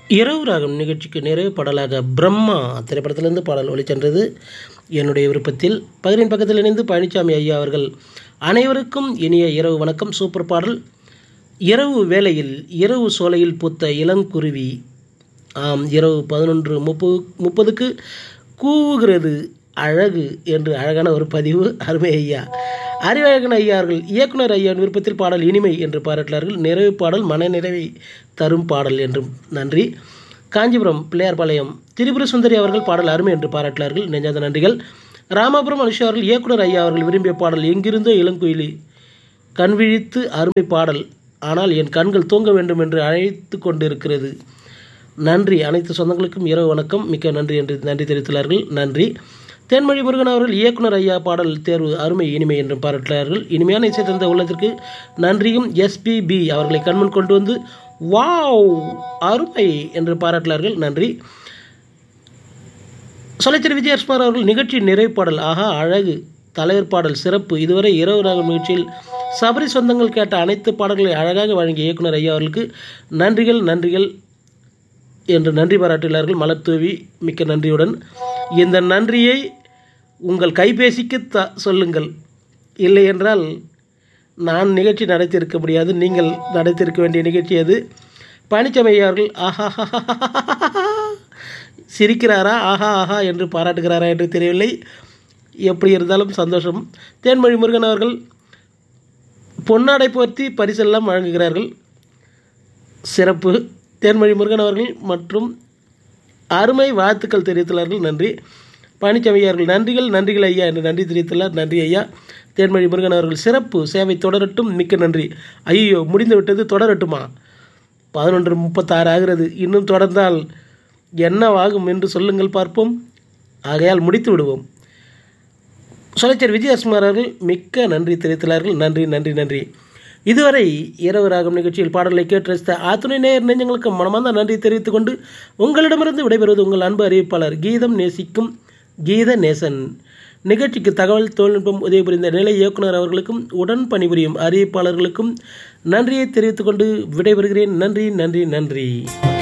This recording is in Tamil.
இரவு ராகம் நிகழ்ச்சிக்கு நிறைவு பாடலாக பிரம்மா திரைப்படத்திலிருந்து பாடல் ஒளிச்சென்றது என்னுடைய விருப்பத்தில் பகிரின் பக்கத்தில் இணைந்து பழனிசாமி ஐயா அவர்கள் அனைவருக்கும் இனிய இரவு வணக்கம் சூப்பர் பாடல் இரவு வேளையில் இரவு சோலையில் பூத்த இளங்குருவி ஆம் இரவு பதினொன்று முப்பது முப்பதுக்கு கூவுகிறது அழகு என்று அழகான ஒரு பதிவு அருமை ஐயா அறிவழகன் ஐயா அவர்கள் இயக்குனர் ஐயாவின் விருப்பத்தில் பாடல் இனிமை என்று பாராட்டினார்கள் நிறைவு பாடல் மன நிறைவை தரும் பாடல் என்றும் நன்றி காஞ்சிபுரம் பிள்ளையார்பாளையம் திரிபுர சுந்தரி அவர்கள் பாடல் அருமை என்று பாராட்டினார்கள் நெஞ்சாத நன்றிகள் ராமபுரம் அனுஷா அவர்கள் இயக்குனர் ஐயா அவர்கள் விரும்பிய பாடல் எங்கிருந்தோ இளங்குயிலி கண் விழித்து அருமை பாடல் ஆனால் என் கண்கள் தூங்க வேண்டும் என்று அழைத்து கொண்டிருக்கிறது நன்றி அனைத்து சொந்தங்களுக்கும் இரவு வணக்கம் மிக்க நன்றி என்று நன்றி தெரிவித்துள்ளார்கள் நன்றி தேன்மொழி முருகன் அவர்கள் இயக்குனர் ஐயா பாடல் தேர்வு அருமை இனிமை என்றும் பாராட்டினார்கள் இனிமையான இசை தந்த உள்ளத்திற்கு நன்றியும் எஸ்பிபி அவர்களை கண்முன் கொண்டு வந்து வாவ் அருமை என்று பாராட்டினார்கள் நன்றி சொலைச்சேரி விஜயகுமார் அவர்கள் நிகழ்ச்சி நிறைவு பாடல் ஆஹா அழகு தலைவர் பாடல் சிறப்பு இதுவரை இரவு நாகல் நிகழ்ச்சியில் சபரி சொந்தங்கள் கேட்ட அனைத்து பாடல்களை அழகாக வழங்கிய இயக்குனர் ஐயா அவர்களுக்கு நன்றிகள் நன்றிகள் என்று நன்றி பாராட்டினார்கள் மலர் தூவி மிக்க நன்றியுடன் இந்த நன்றியை உங்கள் கைபேசிக்கு த சொல்லுங்கள் இல்லை என்றால் நான் நிகழ்ச்சி நடத்தியிருக்க முடியாது நீங்கள் நடத்தியிருக்க வேண்டிய நிகழ்ச்சி அது பழனிசாமி ஐயா அவர்கள் ஆஹா சிரிக்கிறாரா ஆஹா ஆஹா என்று பாராட்டுகிறாரா என்று தெரியவில்லை எப்படி இருந்தாலும் சந்தோஷம் தேன்மொழி முருகன் அவர்கள் பொன்னாடை போர்த்தி பரிசெல்லாம் வழங்குகிறார்கள் சிறப்பு தேன்மொழி முருகன் அவர்கள் மற்றும் அருமை வாழ்த்துக்கள் தெரிவித்துள்ளார்கள் நன்றி பழனிசாமி அவர்கள் நன்றிகள் நன்றிகள் ஐயா என்று நன்றி தெரிவித்துள்ளார் நன்றி ஐயா தேன்மொழி முருகன் அவர்கள் சிறப்பு சேவை தொடரட்டும் மிக்க நன்றி ஐயோ முடிந்து விட்டது தொடரட்டுமா பதினொன்று முப்பத்தாறு ஆகிறது இன்னும் தொடர்ந்தால் என்னவாகும் என்று சொல்லுங்கள் பார்ப்போம் ஆகையால் முடித்து விடுவோம் சொலைச்சர் விஜயகுமார் அவர்கள் மிக்க நன்றி தெரிவித்துள்ளார்கள் நன்றி நன்றி நன்றி இதுவரை இரவு ராகம் நிகழ்ச்சியில் பாடலை கேட்டு ரசித்த ஆத்துணை நேர் நெஞ்சங்களுக்கு மனமார்ந்த நன்றி தெரிவித்துக் கொண்டு உங்களிடமிருந்து விடைபெறுவது உங்கள் அன்பு அறிவிப்பாளர் கீதம் நேசிக்கும் கீத நேசன் நிகழ்ச்சிக்கு தகவல் தொழில்நுட்பம் உதவி புரிந்த நிலை இயக்குனர் அவர்களுக்கும் உடன் பணிபுரியும் அறிவிப்பாளர்களுக்கும் நன்றியை தெரிவித்துக் கொண்டு விடைபெறுகிறேன் நன்றி நன்றி நன்றி